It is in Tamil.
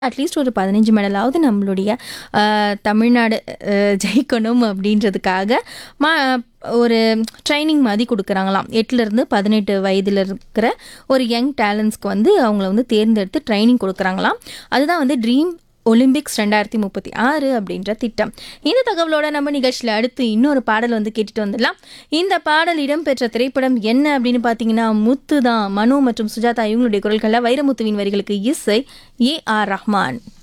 அட்லீஸ்ட் ஒரு 15 மெடலாவது நம்மளுடைய அ, தமிழ்நாடு அ, ஜெயிக்கணும் அப்படின்றதுக்காக மா ஒரு ட்ரைனிங் மாதிரி கொடுக்குறாங்களாம் எட்டுலேருந்து பதினெட்டு வயதில் இருக்கிற ஒரு யங் டேலண்ட்ஸ்க்கு வந்து அவங்கள வந்து தேர்ந்தெடுத்து ட்ரைனிங் கொடுக்குறாங்களாம் அதுதான் வந்து ட்ரீம் ஒலிம்பிக்ஸ் ரெண்டாயிரத்தி முப்பத்தி ஆறு அப்படின்ற திட்டம் இந்த தகவலோட நம்ம நிகழ்ச்சியில் அடுத்து இன்னொரு பாடல் வந்து கேட்டுட்டு வந்துடலாம் இந்த பாடல் இடம்பெற்ற திரைப்படம் என்ன அப்படின்னு பார்த்தீங்கன்னா முத்து தான் மனு மற்றும் சுஜாதா இவங்களுடைய குரல்களில் வைரமுத்துவின் வரிகளுக்கு இசை ஏ ஆர் ரஹ்மான்